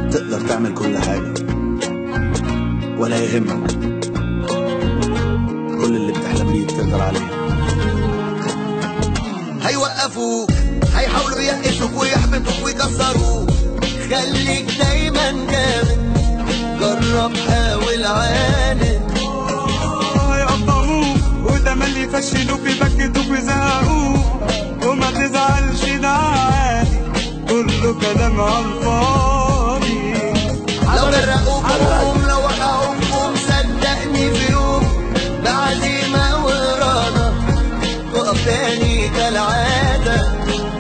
تقدر تعمل كل حاجة ولا يهمك كل اللي بتحلم بيه تقدر عليه هيوقفوك هيحاولوا يقشوك ويحبطوك ويكسروك خليك دايما جامد جرب حاول عاند هيقطعوك وتملي يفشلوك يبكتوك ويزهقوك وما تزعلش ده عادي كله كلام على الفاضي لو غرقوك قوم لو وقعوك قوم صدقني في يوم بعزيمة وإرادة تقف تاني كالعادة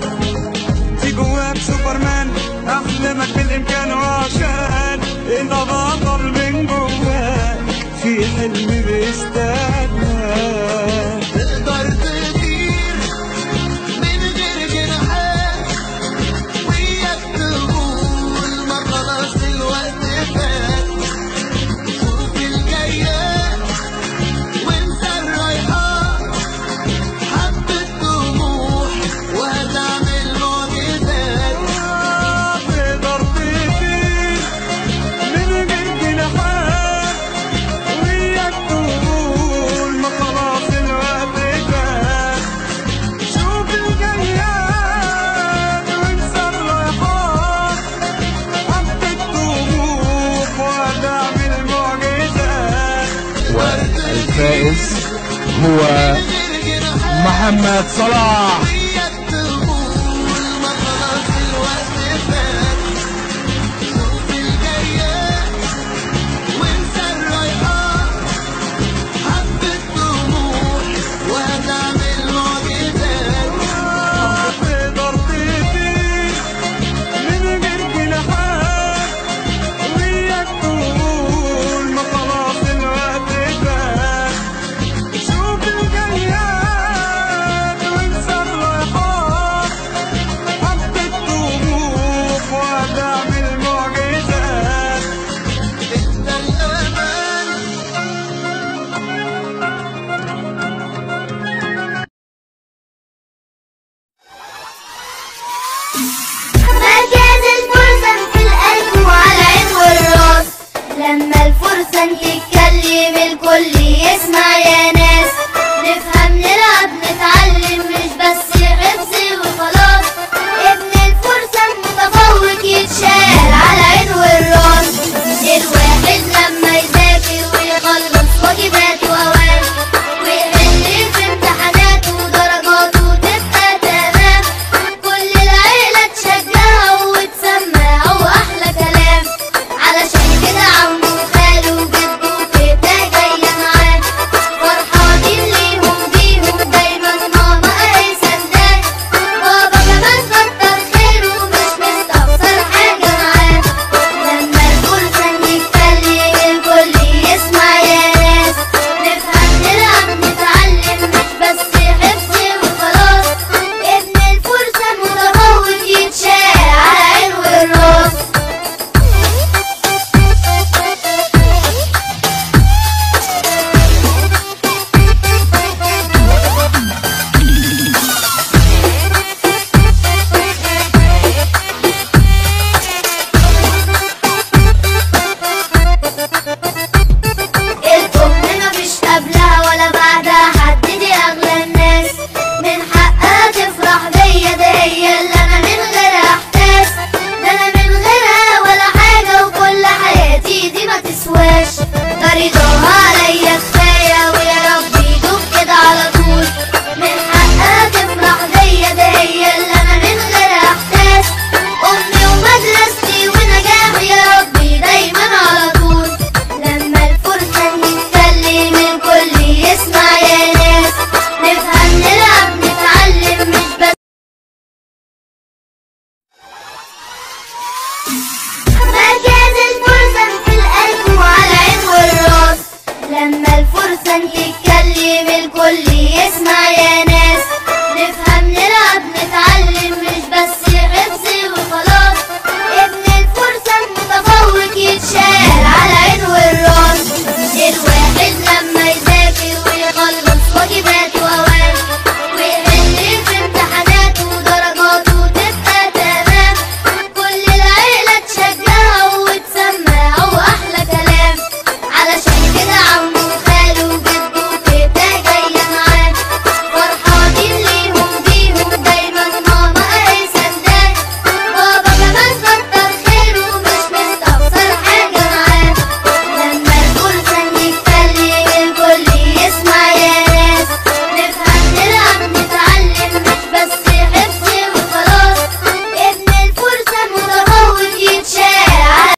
في جواك سوبرمان احلامك بالامكان وعشان انت بطل من جواك في حلم بيستناك تقدر تطير من غير جناحات وياك تقول ما خلاص الوقت فات شوف الجايات وانسى الرايحات حبة طموح وهتعمل معجزات تقدر تطير من غير جناحات وياك تقول ما خلاص الوقت فات شوف الجياد وانسى الرايحات حبة طموح وهتعمل معجزات والفائز هو من غير جناحات محمد صلاح وياك تقول ما خلاص الوقت فات شوف الجايات وانسى الرايحات حبة طموح وهتعمل معجزات تقدر تطير من غير جناحات وياك تقول ما خلاص الوقت فات شوف الجياد وانسى الرايحات حبة طموح وهتعمل معجزات انت الامان مركز الفرسان في القلب وعلى العين والراس لما الفرسان تتكلم الكل يسمع يا ناس نفهم نلعب نتعلم مش بس حفظ وخلاص ابن الفرسان متفوق يتشال على العين والراس الواحد لما يذاكر ويخلص واجباته وأوام ويحل في امتحاناته ودرجاته تبقى تمام كل العيلة تشجعه وتسمعه أحلى كلام علشان كده عمه وخاله وجده تبقى جاية معاه فرحانين ليهم بيهم دايما ماما أهي سنداه بابا كمان كتر خيره مش مستخسر حاجة معاه لما الفرسان يتكلم الكل يسمع يا ناس نفهم نلعب نتعلم مش بس حفظ وخلاص ابن الفرسان متفوق يتشال على عين والراس الأم مفيش قبلها ولا بعدها حد دي أغلى الناس من حقها تفرح بيا ده هي اللي أنا من غيرها أحتاس ده أنا من غيرها ولا حاجة وكل حياتي دي ما تسواش ده رضاها عليا كفاية ويا رب يدوم كده على طول من حقها تفرح بيا ده هي اللي أنا من غيرها أحتاس أمي ومدرستي ونجاحي يا ربي دايما على طول لما الفرسان يتكلم الكل يسمع يا ناس نفهم نلعب نتعلم مش بس مركز الفرسان في القلب وعلى العين والراس لما الفرسان تتكلم الكل